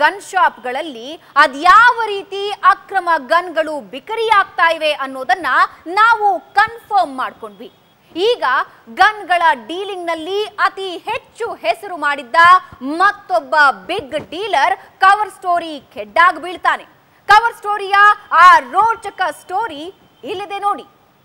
gun ಶಾಪ್ಗಳಲ್ಲಿ ಅದ್ಯಾವ ರೀತಿ ಅಕ್ರಮ ಗನ್ಗಳು ಬಿಕರಿಯಾಗ್ತಾ ಇವೆ ಅನ್ನೋದನ್ನ ನಾವು ಕನ್ಫರ್ಮ್ ಮಾಡ್ಕೊಂಡ್ವಿ ಈಗ ಗನ್ಗಳ ಡೀಲಿಂಗ್ನಲ್ಲಿ ಅತಿ ಹೆಚ್ಚು ಹೆಸರು ಮಾಡಿದ್ದ ಮತ್ತೊಬ್ಬ ಬಿಗ್ ಡೀಲರ್ ಕವರ್ ಸ್ಟೋರಿ ಕೆಡ್ಡಾಗ್ ಬೀಳ್ತಾನೆ ಕವರ್ ಸ್ಟೋರಿಯ ಆ ರೋಚಕ ಸ್ಟೋರಿ ಇಲ್ಲಿದೆ ನೋಡಿ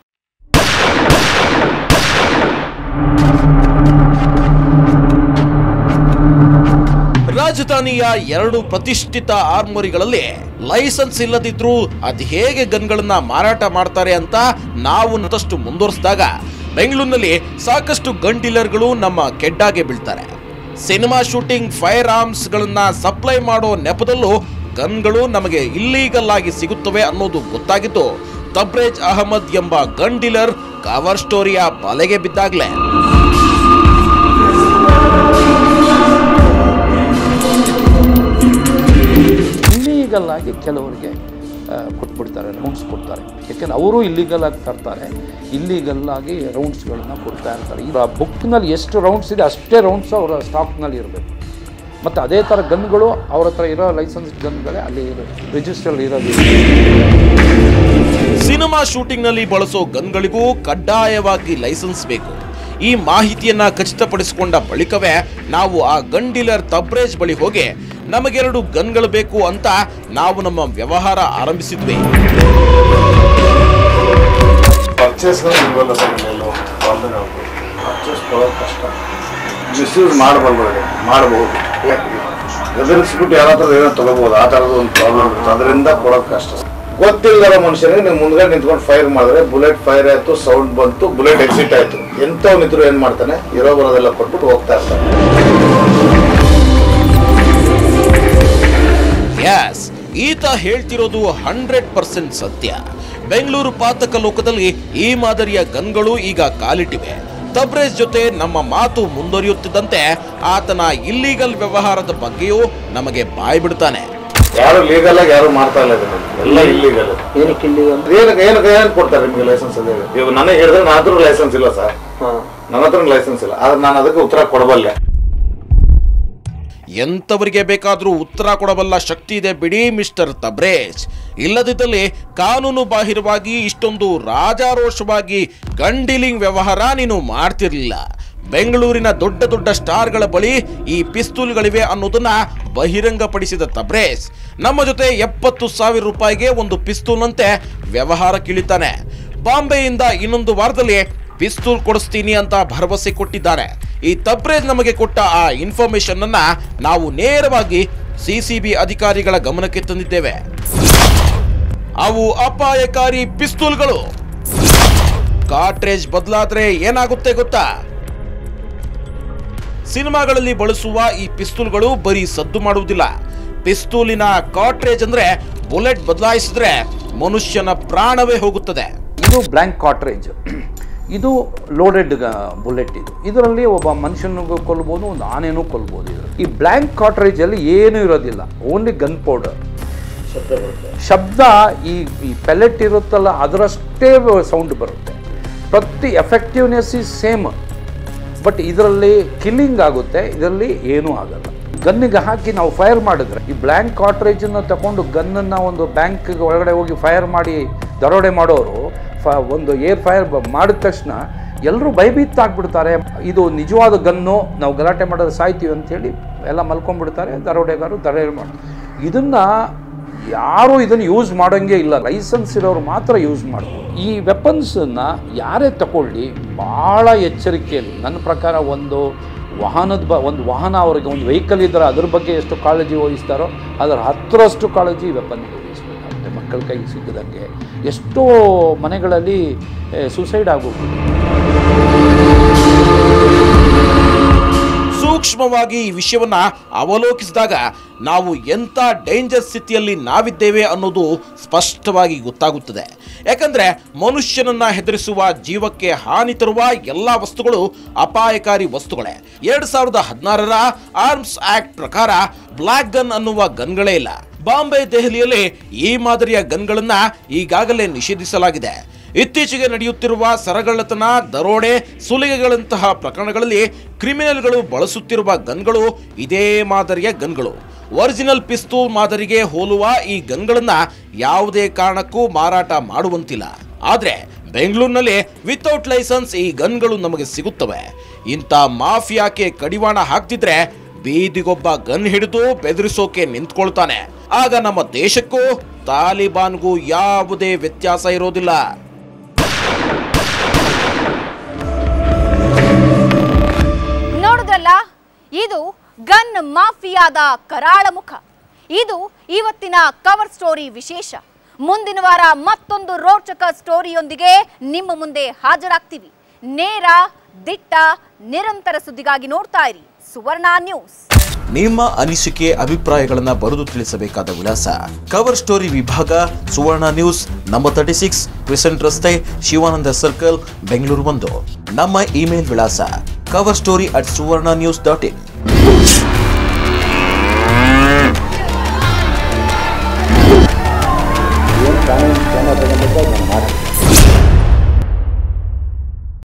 ರಾಜಧಾನಿಯ ಎರಡು ಪ್ರತಿಷ್ಠಿತ ಆರ್ಮರಿಗಳಲ್ಲಿ ಲೈಸೆನ್ಸ್ ಇಲ್ಲದಿದ್ರೂ ಅದ್ ಹೇಗೆ ಗನ್ಗಳನ್ನ ಮಾರಾಟ ಮಾಡ್ತಾರೆ ಅಂತ ನಾವು ಮತ್ತಷ್ಟು ಮುಂದುವರಿಸಿದಾಗ ಬೆಂಗಳೂರಿನಲ್ಲಿ ಸಾಕಷ್ಟು ಗನ್ ಡೀಲರ್ಗಳು ನಮ್ಮ ಕೆಡ್ಡಾಗೆ ಬೀಳ್ತಾರೆ ಸಿನಿಮಾ ಶೂಟಿಂಗ್ ಫೈರ್ ಆರ್ಮ್ಸ್ ಗಳನ್ನ ಸಪ್ಲೈ ಮಾಡೋ ನೆಪದಲ್ಲೂ ಗನ್ಗಳು ನಮಗೆ ಇಲ್ಲೀಗಲ್ ಆಗಿ ಸಿಗುತ್ತವೆ ಅನ್ನೋದು ಗೊತ್ತಾಗಿದ್ದು ತಬ್ರೇಜ್ ಅಹಮದ್ ಎಂಬ ಗನ್ ಡೀಲರ್ ಕವರ್ ಸ್ಟೋರಿಯ ಬಲೆಗೆ ಬಿದ್ದಾಗ್ಲೇ ಇಲ್ಲೀಗಲ್ ಆಗಿ ಕೆಲವರಿಗೆ ಆ, ಕೊಟ್ಬಿಡ್ತಾರೆ ರೌಂಡ್ಸ್ ಕೊಡ್ತಾರೆ ಯಾಕೆಂದ್ರೆ ಅವರು ಇಲ್ಲಿಗಲ್ ಆಗಿ ತರ್ತಾರೆ ಇಲ್ಲಿಗಲ್ ಆಗಿ ರೌಂಡ್ಸ್ಗಳನ್ನ ಕೊಡ್ತಾ ಇರ್ತಾರೆ ಈಗ ಬುಕ್ನಲ್ಲಿ ಎಷ್ಟು ರೌಂಡ್ಸ್ ಇದೆ ಅಷ್ಟೇ ರೌಂಡ್ಸ್ ಅವರ ಸ್ಟಾಕ್ನಲ್ಲಿ ಇರಬೇಕು ಮತ್ತು ಅದೇ ಥರ ಗನ್ಗಳು ಅವ್ರ ಹತ್ರ ಇರೋ ಲೈಸೆನ್ಸ್ ಗನ್ಗಳೇ ಅಲ್ಲಿ ರಿಜಿಸ್ಟರ್ ಇರೋದು ಸಿನಿಮಾ ಶೂಟಿಂಗ್ನಲ್ಲಿ ಬಳಸೋ ಗನ್ಗಳಿಗೂ ಕಡ್ಡಾಯವಾಗಿ ಲೈಸೆನ್ಸ್ ಬೇಕು ಈ ಮಾಹಿತಿಯನ್ನ ಖಚಿತಪಡಿಸಿಕೊಂಡ ಬಳಿಕವೇ ನಾವು ಆ ಗನ್ ಡೀಲರ್ ತಬ್ರೇಜ್ ಬಳಿ ಹೋಗಿ ನಮಗೆರಡು ಗನ್ಗಳು ಬೇಕು ಅಂತ ನಾವು ನಮ್ಮ ವ್ಯವಹಾರ ಆರಂಭಿಸಿದ್ವಿ ಪರ್ಚೇಸ್ ಇಲ್ವಲ್ಲ ಸರ್ ಇಲ್ಲೆಲ್ಲೋ ತೊಂದರೆ ಆಗ್ಬೋದು ಪರ್ಚೇಸ್ ಕೊಡೋದು ಕಷ್ಟ ಮಿಸ್ಯೂಸ್ ಮಾಡಬಲ್ಬಾರ್ದು ಮಾಡಬಹುದು ಎದುರಿಸ್ಬಿಟ್ಟು ಯಾರ ಹತ್ರ ಏನೋ ತಗೋಬಹುದು ಆ ಥರದ ಒಂದು ಪ್ರಾಬ್ಲಮ್ ಇರುತ್ತೆ ಅದರಿಂದ ಕೊಡೋದು ಕಷ್ಟ ಗೊತ್ತಿಲ್ಲದ ಮನುಷ್ಯನಿಗೆ ನೀವು ಮುಂದ್ಗಡೆ ನಿಂತ್ಕೊಂಡು ಫೈರ್ ಮಾಡಿದ್ರೆ ಬುಲೆಟ್ ಫೈರ್ ಆಯ್ತು ಸೌಂಡ್ ಬಂತು ಬುಲೆಟ್ ಎಕ್ಸಿಟ್ ಆಯ್ತು ಎಂಥವ್ನಿದ್ರು ಏನ್ ಮಾಡ್ತಾನೆ ಇರೋ ಬರೋದೆಲ್ಲ ಕೊಟ್ಬಿಟ್ಟು ಹೋಗ್ತಾ ಇರ್ತಾನೆ ಎಸ್ ಈತ ಹೇಳ್ತಿರೋದು ಹಂಡ್ರೆಡ್ ಪರ್ಸೆಂಟ್ ಸತ್ಯ ಬೆಂಗಳೂರು ಪಾತಕ ಲೋಕದಲ್ಲಿ ಈ ಮಾದರಿಯ ಗನ್ಗಳು ಈಗ ಕಾಲಿಟ್ಟಿವೆ ತಬ್ರೇಜ್ ಜೊತೆ ನಮ್ಮ ಮಾತು ಮುಂದುವರಿಯುತ್ತಿದ್ದಂತೆ ಆತನ ಇಲ್ಲೀಗಲ್ ವ್ಯವಹಾರದ ಬಗ್ಗೆಯೂ ನಮಗೆ ಬಾಯ್ ಬಿಡ್ತಾನೆ ಯಾರು ಲೀಗಲ್ ಆಗಿ ಯಾರು ಮಾಡ್ತಾ ಇಲ್ಲ ಇದನ್ನ ಎಲ್ಲ ಇಲ್ಲೀಗಲ್ ಏನಕ್ಕೆ ಇಲ್ಲಿ ಏನಕ್ಕೆ ಏನಕ್ಕೆ ಏನು ಕೊಡ್ತಾರೆ ನಿಮಗೆ ಲೈಸೆನ್ಸ್ ಅದೇ ಇವಾಗ ನನಗೆ ಹೇಳಿದ್ರೆ ನನ್ನ ಹತ್ರ ಲೈಸೆನ್ಸ್ ಇಲ್ಲ ಸರ್ ನನ್ನ ಹತ್ರ ಲೈಸೆನ್ಸ್ ಇಲ್ಲ ಆದ್ರೆ ನಾನು ಅದಕ್ಕೆ ಉತ್ತರ ಕೊಡಬಲ್ಲೆ ಎಂಥವರಿಗೆ ಬೇಕಾದರೂ ಉತ್ತರ ಕೊಡಬಲ್ಲ ಶಕ್ತಿ ಇದೆ ಬಿಡಿ ಮಿಸ್ಟರ್ ತಬ್ರೇಜ್ ಇಲ್ಲದಿದ್ದಲ್ಲಿ ಕಾನೂನು ಬಾಹಿರವಾಗಿ ಇಷ್ಟೊಂದು ರಾಜಾರೋಷವಾಗಿ ಗನ್ ಡೀಲಿಂಗ್ ವ್ಯವಹಾರ ನೀನು ಮಾಡ್ತಿರ್ಲಿಲ್ಲ ಬೆಂಗಳೂರಿನ ದೊಡ್ಡ ದೊಡ್ಡ ಸ್ಟಾರ್ಗಳ ಬಳಿ ಈ ಪಿಸ್ತೂಲ್ಗಳಿವೆ ಅನ್ನೋದನ್ನ ಬಹಿರಂಗಪಡಿಸಿದ ತಬ್ರೇಜ್ ನಮ್ಮ ಜೊತೆ ಎಪ್ಪತ್ತು ಸಾವಿರ ರೂಪಾಯಿಗೆ ಒಂದು ಪಿಸ್ತೂಲ್ನಂತೆ ವ್ಯವಹಾರ ಕಿಳಿತಾನೆ ಬಾಂಬೆಯಿಂದ ಇನ್ನೊಂದು ವಾರದಲ್ಲಿ ಪಿಸ್ತೂಲ್ ಕೊಡಿಸ್ತೀನಿ ಅಂತ ಭರವಸೆ ಕೊಟ್ಟಿದ್ದಾರೆ ಈ ತಬ್ರೇಜ್ ನಮಗೆ ಕೊಟ್ಟ ಆ ಇನ್ಫಾರ್ಮೇಶನ್ ಅನ್ನ ನಾವು ನೇರವಾಗಿ ಸಿಸಿಬಿ ಅಧಿಕಾರಿಗಳ ಗಮನಕ್ಕೆ ತಂದಿದ್ದೇವೆ ಅವು ಅಪಾಯಕಾರಿ ಪಿಸ್ತೂಲ್ಗಳು ಕಾಟ್ರೇಜ್ ಬದಲಾದ್ರೆ ಏನಾಗುತ್ತೆ ಗೊತ್ತಾ ಸಿನಿಮಾಗಳಲ್ಲಿ ಬಳಸುವ ಈ ಪಿಸ್ತೂಲ್ಗಳು ಬರೀ ಸದ್ದು ಮಾಡುವುದಿಲ್ಲ ಪಿಸ್ತೂಲಿನ ಕಾಟ್ರೇಜ್ ಅಂದ್ರೆ ಬುಲೆಟ್ ಬದಲಾಯಿಸಿದ್ರೆ ಮನುಷ್ಯನ ಪ್ರಾಣವೇ ಹೋಗುತ್ತದೆ ಇದು ಬ್ಲ್ಯಾಂಕ್ ಕಾಟ್ರೇಜ್ ಇದು ಲೋಡೆಡ್ ಬುಲೆಟ್ ಇದು ಇದರಲ್ಲಿ ಒಬ್ಬ ಮನುಷ್ಯನಿಗೂ ಕೊಲ್ಬೋದು ಒಂದು ಆನೆನೂ ಕೊಲ್ಬೋದು ಇದು ಈ ಬ್ಲ್ಯಾಂಕ್ ಕಾಟ್ರೇಜಲ್ಲಿ ಏನೂ ಇರೋದಿಲ್ಲ ಓನ್ಲಿ ಗನ್ ಪೌಡರ್ ಶಬ್ದ ಈ ಈ ಪೆಲೆಟ್ ಇರುತ್ತಲ್ಲ ಅದರಷ್ಟೇ ಸೌಂಡ್ ಬರುತ್ತೆ ಪ್ರತಿ ಎಫೆಕ್ಟಿವ್ನೆಸ್ ಈ ಸೇಮ್ ಬಟ್ ಇದರಲ್ಲಿ ಕಿಲ್ಲಿಂಗ್ ಆಗುತ್ತೆ ಇದರಲ್ಲಿ ಏನೂ ಆಗಲ್ಲ ಗನ್ನಿಗೆ ಹಾಕಿ ನಾವು ಫೈರ್ ಮಾಡಿದ್ರೆ ಈ ಬ್ಲ್ಯಾಂಕ್ ಕಾಟ್ರೇಜನ್ನು ತಗೊಂಡು ಗನ್ನನ್ನು ಒಂದು ಬ್ಯಾಂಕ್ ಒಳಗಡೆ ಹೋಗಿ ಫೈರ್ ಮಾಡಿ ದರೋಡೆ ಮಾಡೋರು ಫ ಒಂದು ಏರ್ ಫೈರ್ ಮಾಡಿದ ತಕ್ಷಣ ಎಲ್ಲರೂ ಭಯಭೀತ ಆಗ್ಬಿಡ್ತಾರೆ ಇದು ನಿಜವಾದ ಗನ್ನು ನಾವು ಗಲಾಟೆ ಮಾಡೋದು ಸಾಯ್ತೀವಿ ಅಂತೇಳಿ ಎಲ್ಲ ಮಲ್ಕೊಂಡ್ಬಿಡ್ತಾರೆ ದರೋಡೆಗಾರರು ದರೋಡೆ ಮಾಡಿ ಇದನ್ನು ಯಾರು ಇದನ್ನು ಯೂಸ್ ಮಾಡೋಂಗೆ ಇಲ್ಲ ಲೈಸೆನ್ಸ್ ಇರೋರು ಮಾತ್ರ ಯೂಸ್ ಮಾಡ್ಬೋದು ಈ ವೆಪನ್ಸನ್ನು ಯಾರೇ ತಗೊಳ್ಳಿ ಭಾಳ ಎಚ್ಚರಿಕೆಯಲ್ಲಿ ನನ್ನ ಪ್ರಕಾರ ಒಂದು ವಾಹನದ ಬ ಒಂದು ವಾಹನ ಅವರಿಗೆ ಒಂದು ವೆಹಿಕಲ್ ಇದ್ದರೆ ಅದ್ರ ಬಗ್ಗೆ ಎಷ್ಟು ಕಾಳಜಿ ವಹಿಸ್ತಾರೋ ಅದರ ಹತ್ತರಷ್ಟು ಕಾಳಜಿ ವೆಪನ್ಗೆ ವಹಿಸ್ಬೇಕಾಗುತ್ತೆ ಮಕ್ಕಳ ಕೈಗೆ ಸಿಕ್ಕದಂಗೆ ಎಷ್ಟೋ ಮನೆಗಳಲ್ಲಿ ಸುಸೈಡ್ ಆಗೋಗ್ಬಿಟ್ಟು ಸೂಕ್ಷ್ಮವಾಗಿ ಈ ವಿಷಯವನ್ನ ಅವಲೋಕಿಸಿದಾಗ ನಾವು ಎಂಥ ಡೇಂಜರ್ ಸ್ಥಿತಿಯಲ್ಲಿ ನಾವಿದ್ದೇವೆ ಅನ್ನೋದು ಸ್ಪಷ್ಟವಾಗಿ ಗೊತ್ತಾಗುತ್ತದೆ ಯಾಕಂದ್ರೆ ಮನುಷ್ಯನನ್ನ ಹೆದರಿಸುವ ಜೀವಕ್ಕೆ ಹಾನಿ ತರುವ ಎಲ್ಲಾ ವಸ್ತುಗಳು ಅಪಾಯಕಾರಿ ವಸ್ತುಗಳೇ ಎರಡ್ ಸಾವಿರದ ಹದಿನಾರರ ಆರ್ಮ್ಸ್ ಆಕ್ಟ್ ಪ್ರಕಾರ ಬ್ಲಾಕ್ ಗನ್ ಅನ್ನುವ ಗನ್ಗಳೇ ಇಲ್ಲ ಬಾಂಬೆ ದೆಹಲಿಯಲ್ಲಿ ಈ ಮಾದರಿಯ ಗನ್ಗಳನ್ನ ಈಗಾಗಲೇ ನಿಷೇಧಿಸಲಾಗಿದೆ ಇತ್ತೀಚೆಗೆ ನಡೆಯುತ್ತಿರುವ ಸರಗಳ್ಳತನ ದರೋಡೆ ಸುಲಿಗೆಗಳಂತಹ ಪ್ರಕರಣಗಳಲ್ಲಿ ಕ್ರಿಮಿನಲ್ಗಳು ಬಳಸುತ್ತಿರುವ ಗನ್ಗಳು ಇದೇ ಮಾದರಿಯ ಗನ್ಗಳು ಒರಿಜಿನಲ್ ಪಿಸ್ತೂಲ್ ಮಾದರಿಗೆ ಹೋಲುವ ಈ ಗನ್ಗಳನ್ನ ಯಾವುದೇ ಕಾರಣಕ್ಕೂ ಮಾರಾಟ ಮಾಡುವಂತಿಲ್ಲ ಆದ್ರೆ ಬೆಂಗಳೂರಿನಲ್ಲಿ ವಿತೌಟ್ ಲೈಸೆನ್ಸ್ ಈ ಗನ್ಗಳು ನಮಗೆ ಸಿಗುತ್ತವೆ ಇಂಥ ಮಾಫಿಯಾಕ್ಕೆ ಕಡಿವಾಣ ಹಾಕ್ತಿದ್ರೆ ಬೀದಿಗೊಬ್ಬ ಗನ್ ಹಿಡಿದು ಬೆದರಿಸೋಕೆ ನಿಂತ್ಕೊಳ್ತಾನೆ ಆಗ ನಮ್ಮ ದೇಶಕ್ಕೂ ತಾಲಿಬಾನ್ಗೂ ಯಾವುದೇ ವ್ಯತ್ಯಾಸ ಇರೋದಿಲ್ಲ ನೋಡಿದ್ರಲ್ಲ ಇದು ಗನ್ ಮಾಫಿಯಾದ ಕರಾಳ ಮುಖ ಇದು ಇವತ್ತಿನ ಕವರ್ ಸ್ಟೋರಿ ವಿಶೇಷ ಮುಂದಿನ ವಾರ ಮತ್ತೊಂದು ರೋಚಕ ಸ್ಟೋರಿಯೊಂದಿಗೆ ನಿಮ್ಮ ಮುಂದೆ ಹಾಜರಾಗ್ತೀವಿ ನೇರ ದಿಟ್ಟ ನಿರಂತರ ಸುದ್ದಿಗಾಗಿ ನೋಡ್ತಾ ಇರಿ ಸುವರ್ಣ ನ್ಯೂಸ್ ನಿಮ್ಮ ಅನಿಸಿಕೆ ಅಭಿಪ್ರಾಯಗಳನ್ನ ಬರೆದು ತಿಳಿಸಬೇಕಾದ ವಿಳಾಸ ಕವರ್ ಸ್ಟೋರಿ ವಿಭಾಗ Suvarna news number thirty six crescent ರಸ್ತೆ ಶಿವಾನಂದ ಸರ್ಕಲ್ ಬೆಂಗಳೂರು ಒಂದು ನಮ್ಮ ಇಮೇಲ್ ವಿಳಾಸ cover story at Suvarna news dot in